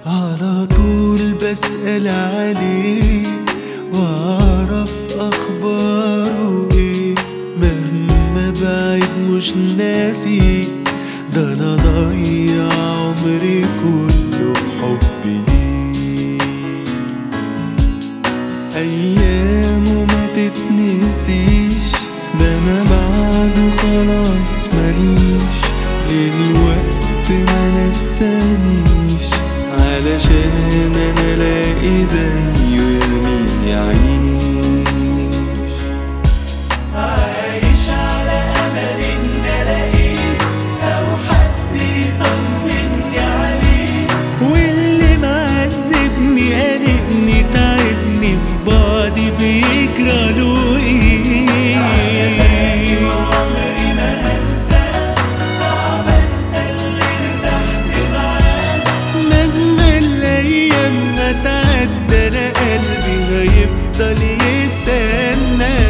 على طول بسأل عليه واعرف اخباره ايه مهما بعيد مش ناسي ده انا ضيع عمري كله في حبي ليه ايامه ما تتنسيش ده انا بعده خلاص ماليش للوقت ما نسانيش علشان انا الاقي زيه يا مين يعيش عايش على امل ان الاقيه او حد يطمني عليه واللي معذبني قلقني تعبني في بعدي بيجرى له ايه عمري ما هنساه صعب انسى اللي ارتحت معاه مهما الايام ما تعدى انا قلبي هيفضل يستنى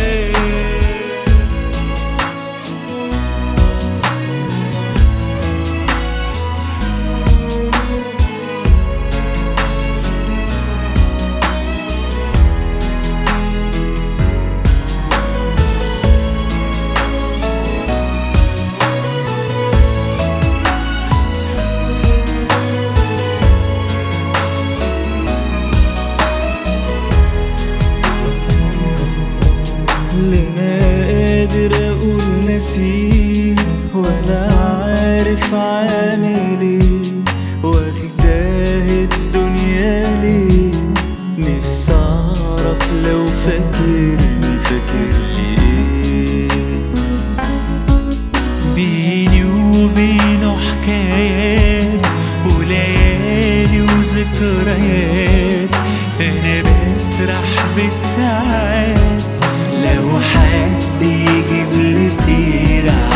لا انا قادر اقول نسيه ولا عارف عامل ايه واخداه الدنيا ليه نفسي اعرف لو فاكرني فاكرني ايه بيني وبينه حكايات وليالي وذكريات انا بسرح بالساعات لو حد يجيب لي سيرة